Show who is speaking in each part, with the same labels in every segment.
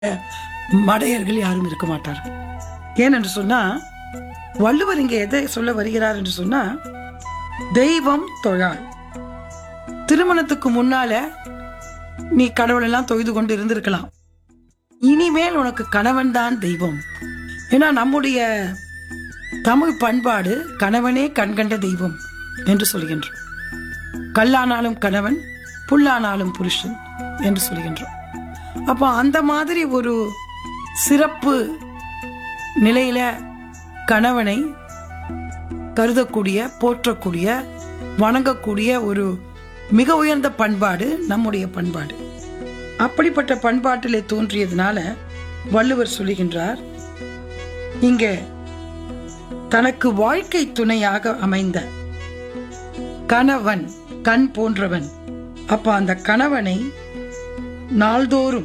Speaker 1: மடையர்கள் யாரும் இருக்க மாட்டார்கள் ஏனென்று சொன்னா வள்ளுவர் இங்கே எதை சொல்ல வருகிறார் என்று சொன்னா தெய்வம் தொழாள் திருமணத்துக்கு முன்னால நீ கடவுள் எல்லாம் தொய்து கொண்டு இருந்திருக்கலாம் இனிமேல் உனக்கு கணவன் தான் தெய்வம் ஏன்னா நம்முடைய தமிழ் பண்பாடு கணவனே கண்கண்ட தெய்வம் என்று சொல்கின்றோம் கல்லானாலும் கணவன் புல்லானாலும் புருஷன் என்று சொல்கின்றோம் அப்போ அந்த மாதிரி ஒரு சிறப்பு நிலையில கணவனை கருதக்கூடிய போற்றக்கூடிய வணங்கக்கூடிய ஒரு மிக உயர்ந்த பண்பாடு நம்முடைய பண்பாடு அப்படிப்பட்ட பண்பாட்டிலே தோன்றியதுனால வள்ளுவர் சொல்லுகின்றார் இங்க தனக்கு வாழ்க்கை துணையாக அமைந்த கணவன் கண் போன்றவன் அப்ப அந்த கணவனை நாள்தோறும்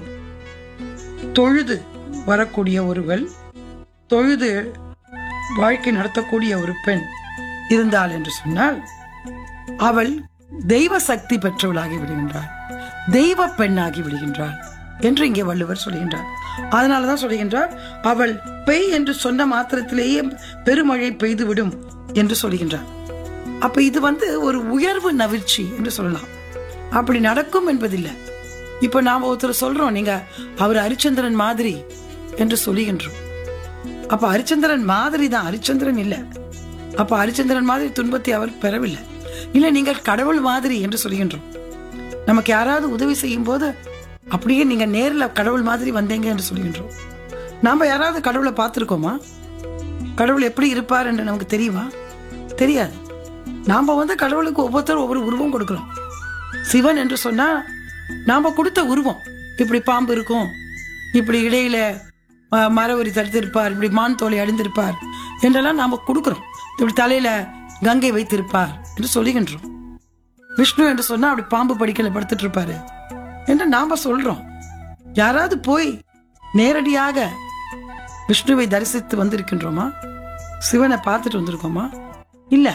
Speaker 1: தொழுது வரக்கூடிய ஒருவள் தொழுது வாழ்க்கை நடத்தக்கூடிய ஒரு பெண் இருந்தாள் என்று சொன்னால் அவள் தெய்வ சக்தி பெற்றவளாகி விடுகின்றாள் தெய்வ பெண்ணாகி விடுகின்றாள் என்று இங்கே வள்ளுவர் சொல்கின்றார் அதனாலதான் சொல்கின்றார் அவள் பெய் என்று சொன்ன மாத்திரத்திலேயே பெருமழை பெய்துவிடும் என்று சொல்கின்றார் அப்ப இது வந்து ஒரு உயர்வு நவிர்ச்சி என்று சொல்லலாம் அப்படி நடக்கும் என்பதில்லை இப்ப நாம ஒருத்தர் சொல்றோம் நீங்க அவர் ஹரிச்சந்திரன் மாதிரி என்று சொல்லுகின்றோம் அப்ப ஹரிச்சந்திரன் மாதிரி தான் ஹரிச்சந்திரன் இல்ல அப்ப ஹரிச்சந்திரன் மாதிரி துன்பத்தை அவர் பெறவில்லை இல்ல நீங்கள் கடவுள் மாதிரி என்று சொல்கின்றோம் நமக்கு யாராவது உதவி செய்யும் போது அப்படியே நீங்க நேர்ல கடவுள் மாதிரி வந்தீங்க என்று சொல்கின்றோம் நாம யாராவது கடவுளை பார்த்திருக்கோமா கடவுள் எப்படி இருப்பார் என்று நமக்கு தெரியுமா தெரியாது நாம வந்து கடவுளுக்கு ஒவ்வொருத்தரும் ஒவ்வொரு உருவம் கொடுக்கிறோம் சிவன் என்று சொன்னா நாம கொடுத்த உருவம் இப்படி பாம்பு இருக்கும் இப்படி இடையில ம- மரவரி தடுத்திருப்பார் இப்படி மான் தோலை அணிந்திருப்பார் என்றெல்லாம் நாம கொடுக்கிறோம் இப்படி தலையில கங்கை வைத்திருப்பார் என்று சொல்லுகின்றோம் விஷ்ணு என்று சொன்னா அப்படி பாம்பு படிக்கல படுத்துட்டு இருப்பாரு என்று நாம சொல்றோம் யாராவது போய் நேரடியாக விஷ்ணுவை தரிசித்து வந்திருக்கின்றோமா சிவனை பார்த்துட்டு வந்திருக்கோமா இல்ல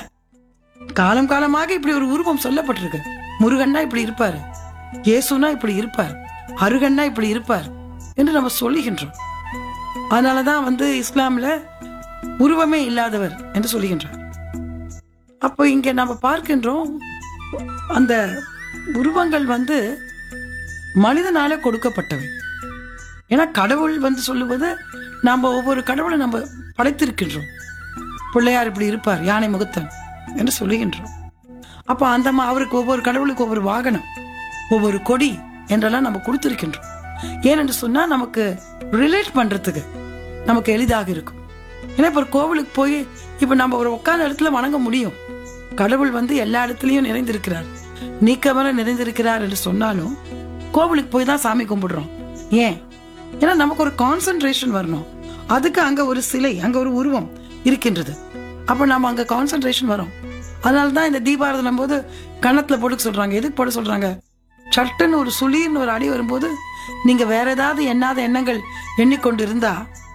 Speaker 1: காலம் காலமாக இப்படி ஒரு உருவம் சொல்லப்பட்டிருக்கு முருகன்னா இப்படி இருப்பாரு இயேசுனா இப்படி இருப்பார் அருகன்னா இப்படி இருப்பார் என்று நம்ம சொல்லுகின்றோம் அதனாலதான் வந்து இஸ்லாம்ல உருவமே இல்லாதவர் என்று சொல்லுகின்றார் அப்போ இங்க நம்ம பார்க்கின்றோம் அந்த உருவங்கள் வந்து மனிதனால கொடுக்கப்பட்டவை ஏன்னா கடவுள் வந்து சொல்லுவது நாம ஒவ்வொரு கடவுளை நம்ம படைத்திருக்கின்றோம் பிள்ளையார் இப்படி இருப்பார் யானை முகத்தன் என்று சொல்லுகின்றோம் அப்ப அந்த மா- அவருக்கு ஒவ்வொரு கடவுளுக்கு ஒவ்வொரு வாகனம் ஒவ்வொரு கொடி என்றெல்லாம் நம்ம கொடுத்திருக்கின்றோம் ஏனென்று சொன்னா நமக்கு ரிலேட் பண்றதுக்கு நமக்கு எளிதாக இருக்கும் ஏன்னா இப்ப ஒரு கோவிலுக்கு போய் இப்ப நம்ம ஒரு உட்கார்ந்த இடத்துல வணங்க முடியும் கடவுள் வந்து எல்லா இடத்துலயும் நிறைந்திருக்கிறார் நீக்கமர நிறைந்திருக்கிறார் என்று சொன்னாலும் கோவிலுக்கு போய் தான் சாமி கும்பிடுறோம் ஏன் ஏன்னா நமக்கு ஒரு கான்சென்ட்ரேஷன் வரணும் அதுக்கு அங்க ஒரு சிலை அங்க ஒரு உருவம் இருக்கின்றது அப்ப நம்ம அங்க கான்சென்ட்ரேஷன் வரும் அதனால தான் இந்த தீபாரதனம் போது கன்னத்துல போட்டு சொல்றாங்க எதுக்கு போட சொல்றாங்க சட்டுன்னு ஒரு சுளீர்னு ஒரு அடி வரும்போது நீங்க வேற ஏதாவது எண்ணாத எண்ணங்கள் எண்ணிக்கொண்டு இருந்தா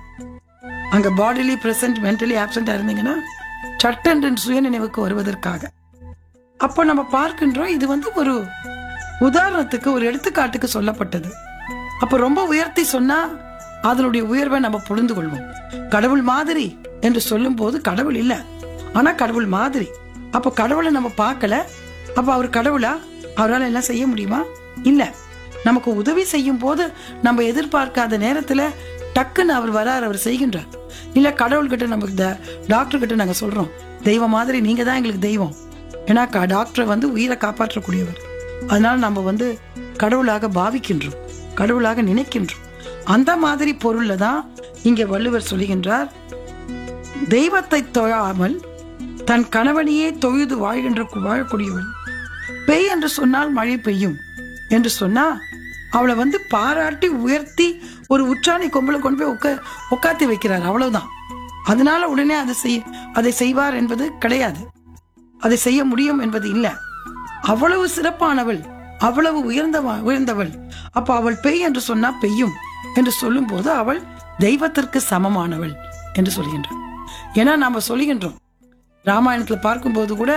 Speaker 1: அங்க பாடிலி பிரசன்ட் மென்டலி ஆப்சண்டா இருந்தீங்கன்னா சட்டென்று சுய நினைவுக்கு வருவதற்காக அப்போ நம்ம பார்க்கின்றோம் இது வந்து ஒரு உதாரணத்துக்கு ஒரு எடுத்துக்காட்டுக்கு சொல்லப்பட்டது அப்ப ரொம்ப உயர்த்தி சொன்னா அதனுடைய உயர்வை நம்ம புரிந்து கொள்வோம் கடவுள் மாதிரி என்று சொல்லும் போது கடவுள் இல்ல ஆனா கடவுள் மாதிரி அப்ப கடவுளை நம்ம பார்க்கல அப்ப அவர் கடவுளா அவரால் எல்லாம் செய்ய முடியுமா இல்ல நமக்கு உதவி செய்யும் போது நம்ம எதிர்பார்க்காத நேரத்துல டக்குன்னு அவர் வரார் அவர் செய்கின்றார் இல்ல கடவுள் கிட்ட நம்ம இந்த டாக்டர் கிட்ட நாங்க சொல்றோம் தெய்வம் மாதிரி நீங்க தான் எங்களுக்கு தெய்வம் ஏன்னா க- டாக்டர் வந்து உயிரை காப்பாற்றக்கூடியவர் அதனால நம்ம வந்து கடவுளாக பாவிக்கின்றோம் கடவுளாக நினைக்கின்றோம் அந்த மாதிரி பொருள்ல தான் இங்க வள்ளுவர் சொல்லுகின்றார் தெய்வத்தை தொழாமல் தன் கணவனையே தொழுது வாழ்கின்ற வாழக்கூடியவள் பெய் என்று சொன்னால் மழை பெய்யும் என்று சொன்னா அவளை வந்து பாராட்டி உயர்த்தி ஒரு உற்றாணி கொம்புல கொண்டு போய் உட்கா உட்காத்தி வைக்கிறார் அவ்வளவுதான் அதனால உடனே அதை செய் அதை செய்வார் என்பது கிடையாது அதை செய்ய முடியும் என்பது இல்ல அவ்வளவு சிறப்பானவள் அவ்வளவு உயர்ந்த உயர்ந்தவள் அப்ப அவள் பெய் என்று சொன்னா பெய்யும் என்று சொல்லும் போது அவள் தெய்வத்திற்கு சமமானவள் என்று சொல்கின்றார் ஏன்னா நாம சொல்லுகின்றோம் ராமாயணத்துல பார்க்கும்போது கூட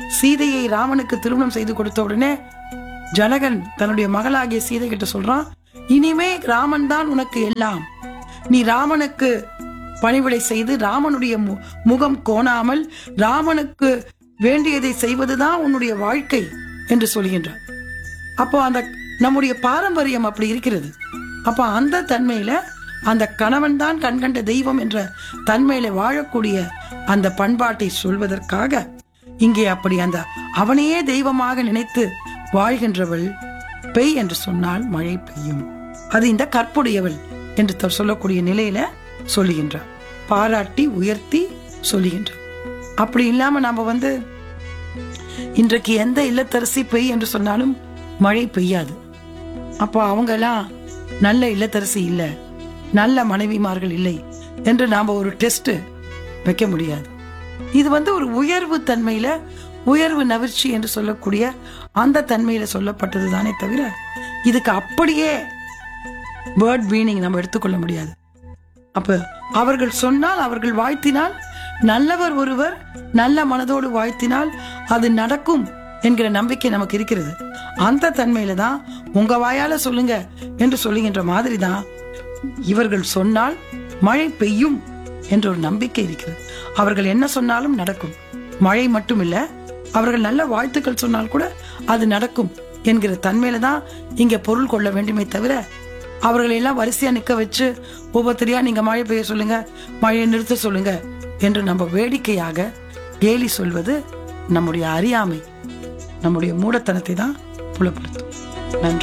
Speaker 1: சீதையை ராமனுக்கு திருமணம் செய்து கொடுத்த உடனே ஜனகன் தன்னுடைய மகளாகிய சீதை கிட்ட சொல்றான் இனிமே ராமன் தான் உனக்கு எல்லாம் நீ ராமனுக்கு பணிவிடை செய்து ராமனுடைய மு- முகம் கோணாமல் ராமனுக்கு வேண்டியதை செய்வதுதான் உன்னுடைய வாழ்க்கை என்று சொல்கின்றார் அப்போ அந்த நம்முடைய பாரம்பரியம் அப்படி இருக்கிறது அப்போ அந்த தன்மையில அந்த கணவன் தான் கண்கண்ட தெய்வம் என்ற தன்மையில வாழக்கூடிய அந்த பண்பாட்டை சொல்வதற்காக இங்கே அப்படி அந்த அவனையே தெய்வமாக நினைத்து வாழ்கின்றவள் பெய் என்று சொன்னால் மழை பெய்யும் அது இந்த கற்புடையவள் என்று த- சொல்லக்கூடிய நிலையில சொல்லுகின்றார் பாராட்டி உயர்த்தி சொல்லுகின்றார் அப்படி இல்லாம நாம வந்து இன்றைக்கு எந்த இல்லத்தரசி பெய் என்று சொன்னாலும் மழை பெய்யாது அப்போ அவங்கெல்லாம் நல்ல இல்லத்தரசி இல்ல நல்ல மனைவிமார்கள் இல்லை என்று நாம ஒரு டெஸ்ட் வைக்க முடியாது இது வந்து ஒரு உயர்வு தன்மையில உயர்வு நவிர்ச்சி என்று சொல்லக்கூடிய அந்த தன்மையில சொல்லப்பட்டது தானே தவிர இதுக்கு அப்படியே வேர்ட் மீனிங் நம்ம எடுத்துக்கொள்ள முடியாது அப்ப அவர்கள் சொன்னால் அவர்கள் வாழ்த்தினால் நல்லவர் ஒருவர் நல்ல மனதோடு வாழ்த்தினால் அது நடக்கும் என்கிற நம்பிக்கை நமக்கு இருக்கிறது அந்த தன்மையில தான் உங்க வாயால சொல்லுங்க என்று சொல்லுகின்ற மாதிரி தான் இவர்கள் சொன்னால் மழை பெய்யும் என்ற ஒரு நம்பிக்கை இருக்கிறது அவர்கள் என்ன சொன்னாலும் நடக்கும் மழை மட்டும் இல்ல அவர்கள் நல்ல வாழ்த்துக்கள் சொன்னால் கூட அது நடக்கும் என்கிற தன்மையில தான் இங்க பொருள் கொள்ள வேண்டுமே தவிர அவர்களை எல்லாம் வரிசையா நிக்க வச்சு ஒவ்வொருத்தரையா நீங்க மழை பெய்ய சொல்லுங்க மழையை நிறுத்த சொல்லுங்க என்று நம்ம வேடிக்கையாக கேலி சொல்வது நம்முடைய அறியாமை நம்முடைய மூடத்தனத்தை தான் புலப்படுத்தும் நன்றி